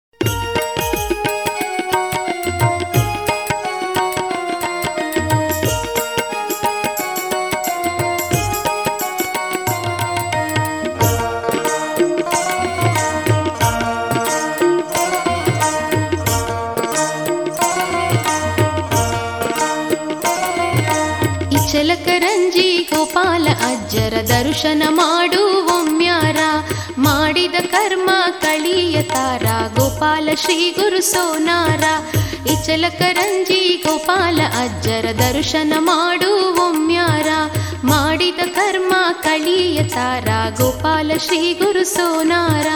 ಇಚಲಕರಂಜಿ ಗೋಪಾಲ ಅಜ್ಜರ ದರ್ಶನ ಮಾಡು ಒಮ್ಮ್ಯಾರ ಮಾಡಿದ ಕರ್ಮ ಕಳಿಯ ತಾರ ಗೋಪಾಲ ಶ್ರೀ ಗುರು ಸೋನಾರ ಇಚಲಕರಂಜಿ ಗೋಪಾಲ ಅಜ್ಜರ ದರ್ಶನ ಮಾಡು ಒಮ್ಮ್ಯಾರ ಮಾಡಿದ ಕರ್ಮ ಕಳಿಯ ತಾರ ಗೋಪಾಲ ಶ್ರೀ ಗುರು ಸೋನಾರ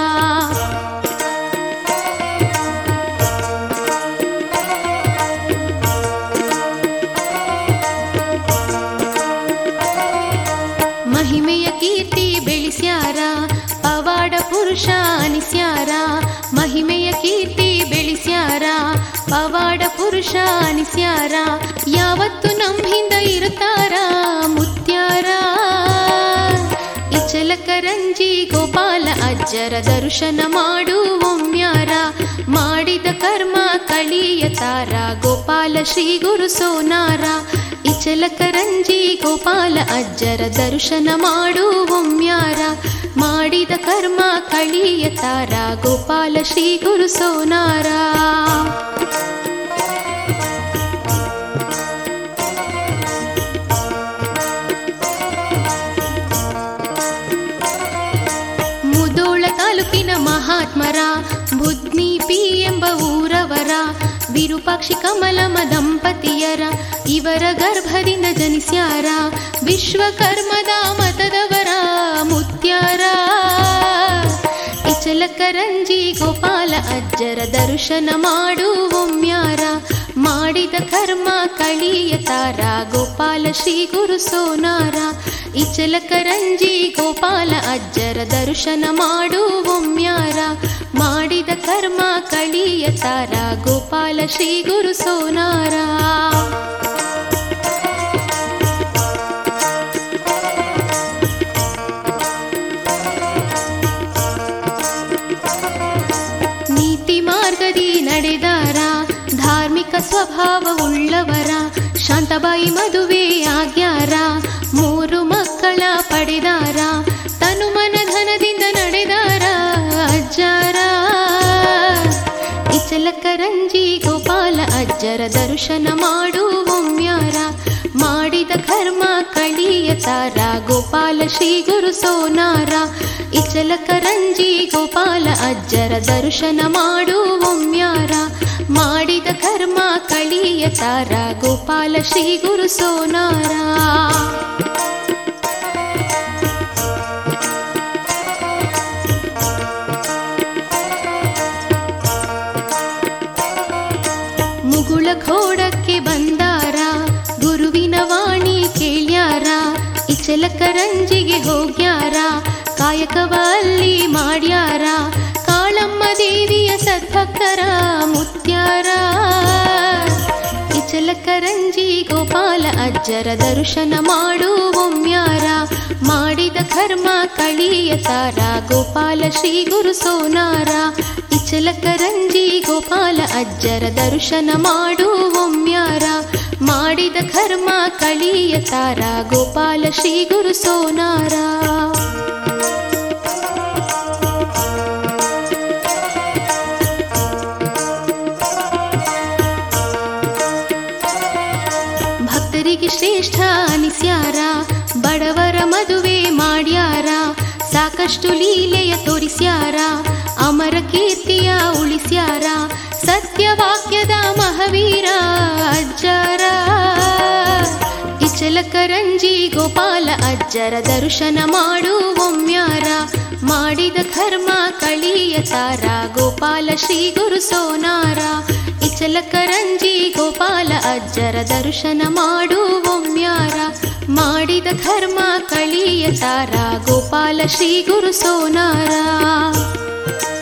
ಮಹಿಮೆಯ ಕೀರ್ತಿ ಬೆಳೆಸ್ಯಾರ ಪವಾಡ ಪುರುಷ ಅನಿಸ್ಯಾರ ಮಹಿಮೆಯ ಕೀರ್ತಿ ಬೆಳೆಸ್ಯಾರ ಪವಾಡ ಪುರುಷ ಅನಿಸ್ಯಾರ ಯಾವತ್ತು ನಮ್ಮ ಹಿಂದ ಇರುತ್ತಾರ ಮುತ್ಯಾರ ಇಚಲಕರಂಜಿ ಗೋಪಾಲ ಅಜ್ಜರ ದರ್ಶನ ಮಾಡು ಒಮ್ಮ್ಯಾರ ಮಾಡಿದ ಕರ್ಮ ಕಳಿಯ ತಾರ ಗೋಪಾಲ ಶ್ರೀ ಗುರು ಸೋನಾರ ಇಚಲಕರಂಜಿ ಗೋಪಾಲ ಅಜ್ಜರ ದರ್ಶನ ಮಾಡು ಒಮ್ಮ್ಯಾರ ಮಾಡಿದ ಕರ್ಮ ಕಳಿಯ ತಾರ ಗೋಪಾಲ ಶ್ರೀ ಗುರು ಸೋನಾರ ಮುದೋಳ ತಾಲೂಕಿನ ಮಹಾತ್ಮರ ಬುದ್ನೀಪಿ ಎಂಬ ಊರವರ ವಿರೂಪಾಕ್ಷಿ ಕಮಲಮ ದಂಪತಿಯರ ಇವರ ಗರ್ಭದಿಂದ ಜನಿಸ್ಯಾರ ವಿಶ್ವಕರ್ಮದ ಮತದವರ ಮುತ್ಯಾರ ಇಚಲಕರಂಜಿ ಗೋಪಾಲ ಅಜ್ಜರ ದರ್ಶನ ಮಾಡು ಒಮ್ಮ್ಯಾರ ಮಾಡಿದ ಕರ್ಮ ಕಳಿಯ ತಾರ ಗೋಪಾಲ ಶ್ರೀ ಗುರು ಸೋನಾರ ಇಚಲಕರಂಜಿ ಗೋಪಾಲ ಅಜ್ಜರ ದರ್ಶನ ಮಾಡು ಒಮ್ಮ್ಯಾರ ಮಾಡಿದ ಕರ್ಮ ಕಳಿಯ ತಾರ ಗೋಪಾಲ ಶ್ರೀ ಗುರು ಸೋನಾರ ನೀತಿ ಮಾರ್ಗದಿ ನಡೆದಾರ ಧಾರ್ಮಿಕ ಸ್ವಭಾವ ಉಳ್ಳವರ ಶಾಂತಬಾಯಿ ಮದುವೆ ಆಗ್ಯಾರ ಮೂರು ಮಕ್ಕಳ ಪಡೆದಾರ ತನು ಮನ ಧನದಿಂದ ನಡೆದಾರ ಅಜ್ಜಾರ ಇಚಲಕರಂಜಿ ಗೋಪಾಲ ಅಜ್ಜರ ದರ್ಶನ ಮಾಡು ಒಮ್ಮ್ಯಾರ ಮಾಡಿದ ಕರ್ಮ ಕಳಿಯ ತಾರ ಗೋಪಾಲ ಶ್ರೀ ಗುರು ಸೋನಾರ ಇಚಲಕರಂಜಿ ಗೋಪಾಲ ಅಜ್ಜರ ದರ್ಶನ ಮಾಡು ಒಮ್ಮ್ಯಾರ ಮಾಡಿದ ಕರ್ಮ ಕಳಿಯ ತಾರ ಗೋಪಾಲ ಶ್ರೀ ಗುರು ಸೋನಾರ ಮುಗುಳ ಘೋಡಕ್ಕೆ ಬಂದಾರ ಗುರುವಿನ ವಾಣಿ ಕೇಳ್ಯಾರ ಇಚಲಕರಂಜಿಗೆ ಹೋಗ್ಯಾರ ಕಾಯಕವ ಅಲ್ಲಿ ಮಾಡ್ಯಾರ ಕಾಳಮ್ಮ ದೇವಿಯ ಸದ್ಭಕ್ತರ ಮುತ್ಯಾರ ಇಚಲಕರಂಜಿ ಗೋಪಾಲ ಅಜ್ಜರ ದರ್ಶನ ಮಾಡು ಒಮ್ಮ್ಯಾರ ಮಾಡಿದ ಕರ್ಮ ಕಳಿಯ ತಾರ ಗೋಪಾಲ ಶ್ರೀ ಗುರು ಸೋನಾರ ಇಚಲಕರಂಜಿ ಗೋಪಾಲ ಅಜ್ಜರ ದರ್ಶನ ಮಾಡು ಒಮ್ಮ್ಯಾರ ಮಾಡಿದ ಕರ್ಮ ಕಳಿಯ ತಾರ ಗೋಪಾಲ ಶ್ರೀ ಗುರು ಸೋನಾರ ಭಕ್ತರಿಗೆ ಶ್ರೇಷ್ಠ ಅನಿಸ್ಯಾರ ಬಡವರ ಮದುವೆ ಮಾಡ್ಯಾರ ಸಾಕಷ್ಟು ಲೀಲೆಯ ತೋರಿಸ್ಯಾರ ಅಮರ ಕೀರ್ತಿಯ ಉಳಿಸ್ಯಾರ ಸತ್ಯವಾಕ್ಯದ ಮಹಾವೀರ ಅಜ್ಜರ ಇಚಲಕರಂಜಿ ಗೋಪಾಲ ಅಜ್ಜರ ದರ್ಶನ ಮಾಡು ಒಮ್ಮ್ಯಾರ ಮಾಡಿದ ಕರ್ಮ ಕಳಿಯ ತಾರ ಗೋಪಾಲ ಶ್ರೀ ಗುರು ಸೋನಾರ ಇಚಲಕರಂಜಿ ಗೋಪಾಲ ಅಜ್ಜರ ದರ್ಶನ ಮಾಡು ಒಮ್ಮ್ಯಾರ ಮಾಡಿದ ಕರ್ಮ ಕಳಿಯ ತಾರ ಗೋಪಾಲ ಶ್ರೀ ಗುರು ಸೋನಾರ